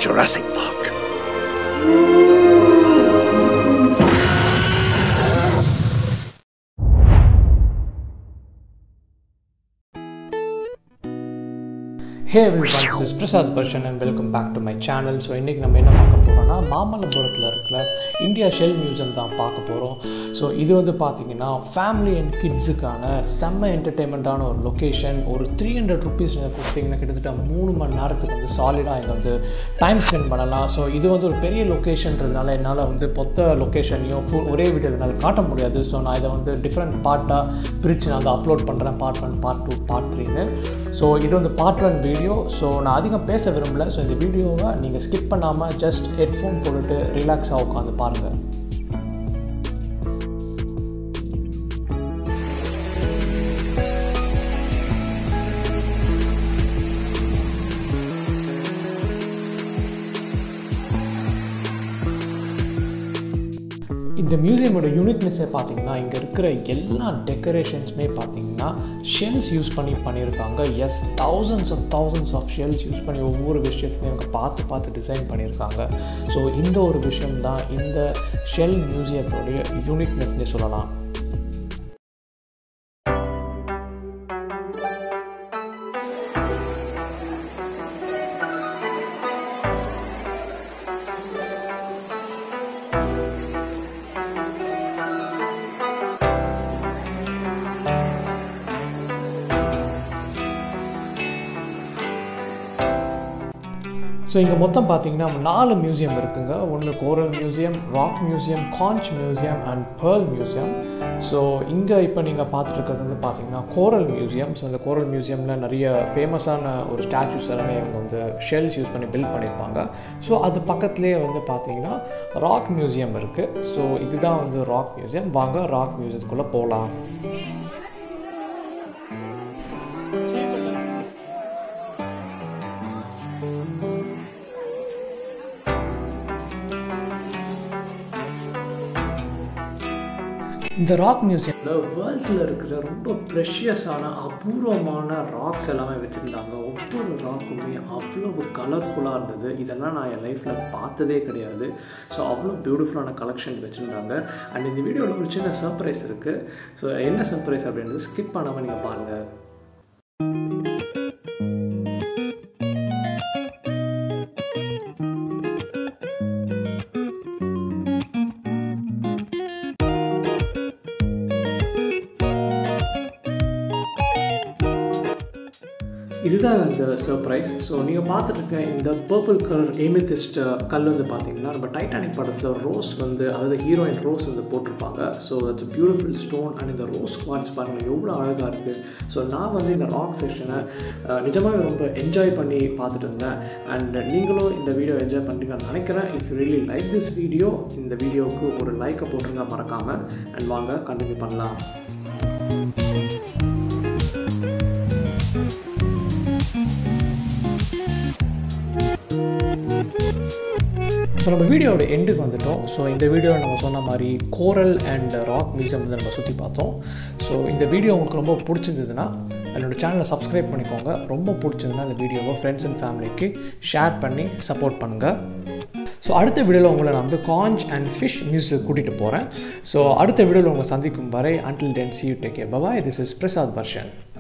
Jurassic Park. Hey everyone this is Prasad Parshan and welcome back to my channel so இன்றைக்கி நம்ம என்ன பார்க்க போகிறோம்னா மாமல்லபுரத்தில் இருக்கிற இந்தியா ஷெல் மியூசியம் தான் பார்க்க போகிறோம் ஸோ இது வந்து பார்த்தீங்கன்னா ஃபேமிலி அண்ட் கிட்ஸுக்கான செம்ம என்டர்டெயின்மெண்ட்டான ஒரு லொக்கேஷன் ஒரு த்ரீ ஹண்ட்ரட் ருபீஸ் நீங்கள் கொடுத்தீங்கன்னா கிட்டத்தட்ட மூணு மணி நேரத்துக்கு வந்து சாலிடாக இங்கே வந்து டைம் ஸ்பெண்ட் பண்ணலாம் ஸோ இது வந்து ஒரு பெரிய லொக்கேஷன்றதுனால என்னால் வந்து மொத்த லொக்கேஷனையும் ஃபுல் ஒரே வீடியோவில் என்னால் காட்ட முடியாது ஸோ நான் இதை வந்து டிஃப்ரெண்ட் பார்ட்டாக பிரித்து நான் அதை அப்லோட் பண்ணுறேன் பார்ட் ஒன் பார்ட் டூ பார்ட் த்ரீன்னு ஸோ இது வந்து பார்ட் ஒன் வீடியோ ஸோ நான் அதிகம் பேச விரும்பல ஸோ இந்த வீடியோவை நீங்கள் ஸ்கிப் பண்ணாமல் ஜஸ்ட் ஹெட்ஃபோன் போட்டுட்டு ரிலாக்ஸாக உட்காந்து பாருங்கள் இந்த மியூசியமோட யூனிக்னஸே பார்த்தீங்கன்னா இங்கே இருக்கிற எல்லா டெக்கரேஷன்ஸுமே பார்த்தீங்கன்னா ஷெல்ஸ் யூஸ் பண்ணி பண்ணியிருக்காங்க yes thousands of thousands of shells use பண்ணி ஒவ்வொரு விஷயத்தையும் இவங்க பார்த்து பார்த்து டிசைன் பண்ணியிருக்காங்க ஸோ இந்த ஒரு விஷயம் தான் இந்த ஷெல் மியூசியத்தோடைய யூனிக்னஸ்னே சொல்லலாம் ஸோ இங்கே மொத்தம் பார்த்தீங்கன்னா நாலு மியூசியம் இருக்குங்க ஒன்று coral museum rock museum conch museum and pearl museum so இங்கே இப்போ நீங்கள் பார்த்துட்டு இருக்கிறது வந்து பார்த்தீங்கன்னா கோரல் மியூசியம் ஸோ இந்த கோரல் மியூசியமில் நிறைய ஃபேமஸான ஒரு ஸ்டாச்சூஸ் எல்லாமே இவங்க வந்து ஷெல்ஸ் யூஸ் பண்ணி பில்ட் பண்ணியிருப்பாங்க ஸோ அது பக்கத்துலேயே வந்து பார்த்தீங்கன்னா ராக் மியூசியம் இருக்குது ஸோ இதுதான் வந்து ராக் மியூசியம் வாங்க ராக் மியூசியத்துக்குள்ளே போகலாம் இந்த ராக் மியூசியமில் வேர்ல்டில் இருக்கிற ரொம்ப ப்ரெஷியஸான அபூர்வமான ராக்ஸ் எல்லாமே வச்சுருந்தாங்க ஒவ்வொரு ராக்குமே அவ்வளோ கலர்ஃபுல்லாக இருந்தது இதெல்லாம் நான் என் லைஃப்பில் பார்த்ததே கிடையாது ஸோ அவ்வளோ பியூட்டிஃபுல்லான கலெக்ஷன் வச்சுருந்தாங்க அண்ட் இந்த வீடியோவில் ஒரு சின்ன சர்ப்ரைஸ் இருக்குது ஸோ என்ன சர்ப்ரைஸ் அப்படின்றது ஸ்கிப் பண்ணாமல் நீங்கள் பாருங்கள் இதுதான் இந்த சர்ப்ரைஸ் ஸோ நீங்கள் பார்த்துட்ருக்க இந்த பர்பிள் கலர் ஏமித்திஸ்ட் கல் வந்து பார்த்தீங்கன்னா நம்ம டைட்டானிக் படத்தில் ரோஸ் வந்து அதாவது ஹீரோயின் ரோஸ் வந்து போட்டிருப்பாங்க so it's beautiful stone and இந்த ரோஸ் குவாட்ஸ் பாருங்கள் எவ்வளோ அழகாக இருக்குது ஸோ நான் வந்து இந்த ராக் செஷனை நிஜமாகவே ரொம்ப என்ஜாய் பண்ணி பார்த்துட்டு இருந்தேன் அண்ட் நீங்களும் இந்த வீடியோ என்ஜாய் பண்ணுறீங்கன்னு நினைக்கிறேன் if you really like this video இந்த வீடியோவுக்கு ஒரு லைக்கை போட்டுருங்க மறக்காமல் அண்ட் வாங்க கண்டினியூ பண்ணலாம் ஸோ நம்ம வீடியோட எண்டுக்கு வந்துட்டோம் ஸோ இந்த வீடியோவில் நம்ம சொன்ன மாதிரி கோரல் அண்ட் ராக் மியூசியம் வந்து நம்ம சுற்றி பார்த்தோம் ஸோ இந்த வீடியோ உங்களுக்கு ரொம்ப பிடிச்சிருந்ததுன்னா என்னோடய சேனலை சப்ஸ்கிரைப் பண்ணிக்கோங்க ரொம்ப பிடிச்சதுன்னா இந்த வீடியோவை ஃப்ரெண்ட்ஸ் அண்ட் ஃபேமிலிக்கு ஷேர் பண்ணி சப்போர்ட் பண்ணுங்கள் ஸோ அடுத்த வீடியோவில் உங்களை நான் வந்து காஞ்ச் அண்ட் ஃபிஷ் மியூசிக் கூட்டிகிட்டு போகிறேன் ஸோ அடுத்த வீடியோவில் உங்களை சந்திக்கும் வரை until then see you take a bye this is Prasad person